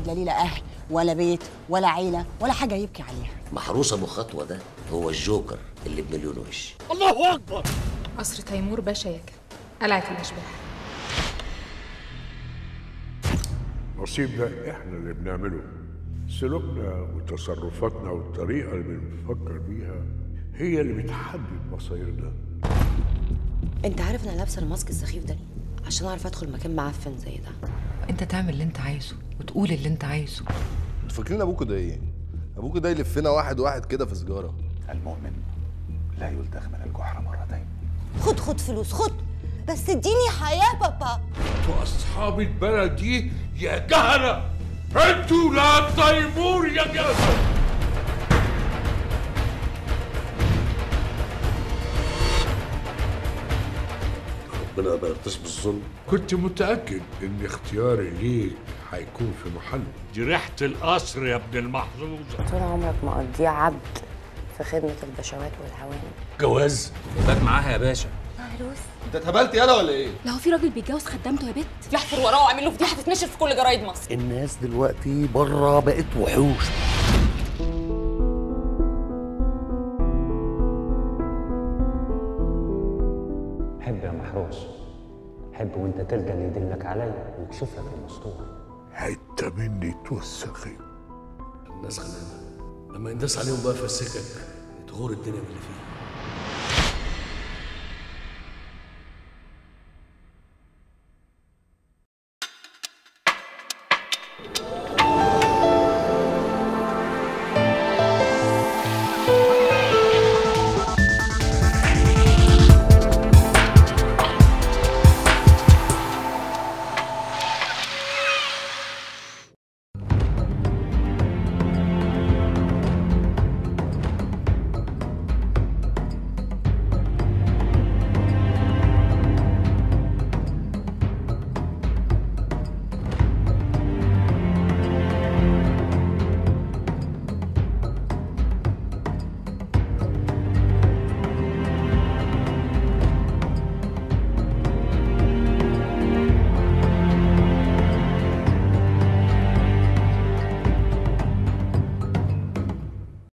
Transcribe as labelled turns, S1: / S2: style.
S1: لا ليه لا اهل ولا بيت ولا عيله ولا حاجه يبكي عليها
S2: محروس ابو خطوه ده هو الجوكر اللي بمليون وش
S3: الله اكبر
S4: قصر تيمور باشا ياكل قلعة الأشباح
S5: نصيب ده احنا اللي بنعمله سلوكنا وتصرفاتنا والطريقه اللي بنفكر بيها هي اللي بتحدد مصيرنا
S6: انت عارف انا لابسه الماسك السخيف ده ليه؟ عشان اعرف ادخل مكان معفن زي ده
S7: انت تعمل اللي انت عايزه وتقول اللي انت عايزه
S8: انتوا فاكرين ابوكوا ده ايه؟ ابوكوا ده يلفنا واحد واحد كده في سجاره
S9: المؤمن لا يلدغ من الجحر مرتين
S10: خد خد فلوس خد بس اديني حياه بابا
S5: انتوا اصحاب البلد دي يا جهله انتوا لا تيمور يا جهله
S2: ربنا ما يرضاش بالظلم
S5: كنت متاكد ان اختياري ليك هيكون في محله دي ريحه القصر يا ابن المحظوظه
S6: طول عمرك مقضيه عبد في خدمه البشوات والعوام
S2: جواز
S3: بات معاها يا باشا
S8: انت اتهبلت يالا ولا ايه؟
S4: لو في راجل بيتجوز خدامته يا بت
S11: يحفر وراه واعمل له فضيحه تتنشر في كل جرايد مصر
S2: الناس دلوقتي بره بقت وحوش
S12: حب يا محروس حب وانت تلقى اللي يدلك عليا ويكشف لك المستور
S5: حته مني توسخي
S2: الناس غلابه لما ينداس عليهم بقى في السكك تغور الدنيا من اللي فيها